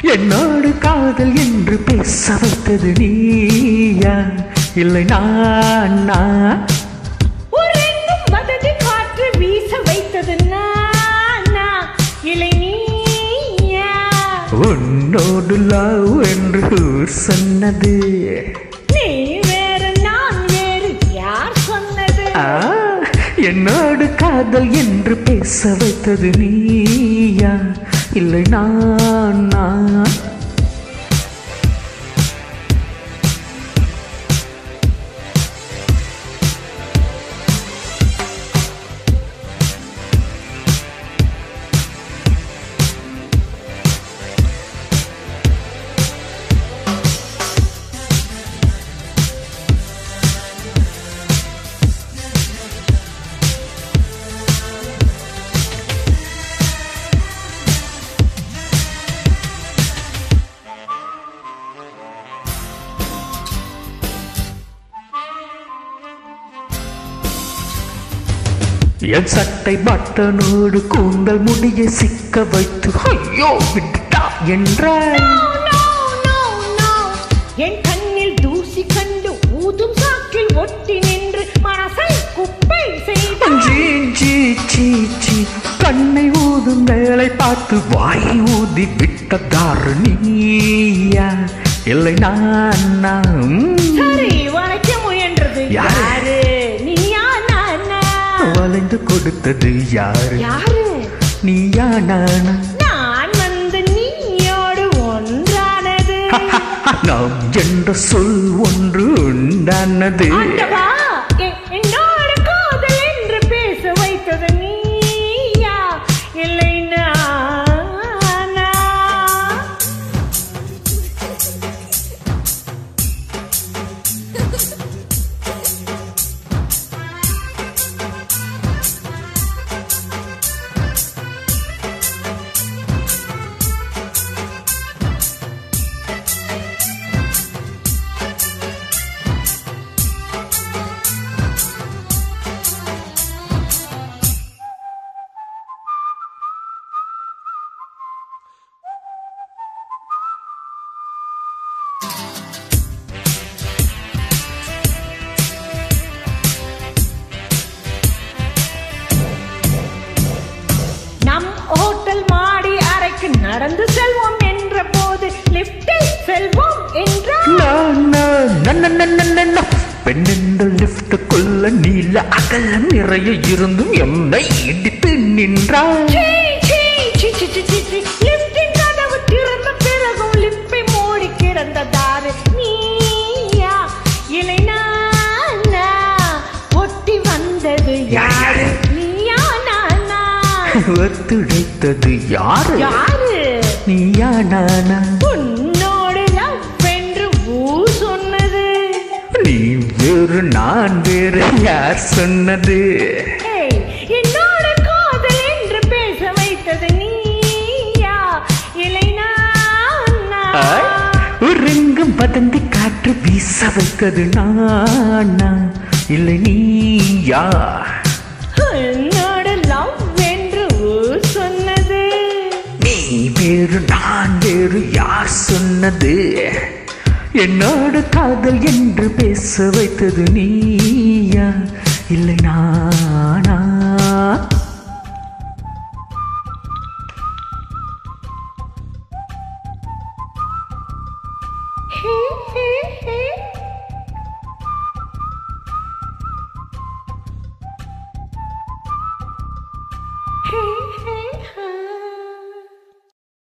என்னோடு காதல் என்று பேச வைத்தது நீயா இல்லை நான் நான் உறங்கும் வததி காற்று வீச வைத்தது நானா இல்லை நீயா உன்னோடு லவ் என்று ஊர் சொன்னது நீ வேறு நான் வேறு யார் சொன்னது ஆ, என்னோடு காதல் என்று பேச வைத்தது நீயா இல்லை நான் நான் என் சட்டை பட்டனோடு கூந்தல் முடியை சிக்க வைத்து ஐயோ விட்டுட்டா என்றாய் No, no, no, no. என் கண்ணில் தூசி கண்டு ஊதும் சாற்றில் ஒட்டி நின்று மனசை குப்பை செய்தாய் ஜீ ஜீ சீ சீ கண்ணை ஊதும் வேலை பார்த்து வாயை ஊதி விட்டதாரு நீயா இல்லை நான் நான் ம். சரி வளைக்க முயன்றது யாரு? யாரு நீயா நானா வளைந்து கொடுத்தது யாரு யாரு நீயா நானா நான் வந்து நீயோடு ஒன்றானது நாம் என்ற சொல் ஒன்று உண்டானது ஆண்டவா எ- என்னோடு காதல் என்று பேச வைத்தது நீயா இல்லை நானா நம் ஹோட்டல் மாடி அறைக்கு நடந்து செல்வோம் என்ற போது லிப்டில் செல்வோம் என்றார் நான், நான், நன்ன, நன்ன, நன்ன. பெண்ணென்ற லிப்டுக்குள்ள நீல அகலம் நிறைய இருந்தும் என்னை இடித்து நின்றாய் சீ, சீ, சீ, சீ, சீ, சீ, சீ. லிப்டின் கதவு திறந்த பிறகும் லிப்பை மூடி கிடந்ததாரு நீயா இல்லை நானா ஒட்டி வந்தது யாரு நீயா நானா ஒத்துழைத்தது யாரு யாரு நீயா நானா உன்னோடு லவ் என்று ஊ சொன்னது நீ வேறு நான் வேறு யார் சொன்னது ஏய், என்னோடு காதல் என்று பேச வைத்தது நீயா இல்லை நானா ஆய், உறங்கும் வதந்தி காற்று வீச வைத்தது நானா இல்லை நீயா என்னோட லவ் என்று ஊர் சொன்னது நீ வேறு நான் வேறு யார் சொன்னது என்னோடு காதல் என்று பேச வைத்தது நீயா இல்லை நானா ஹே, ஹே, ஹே.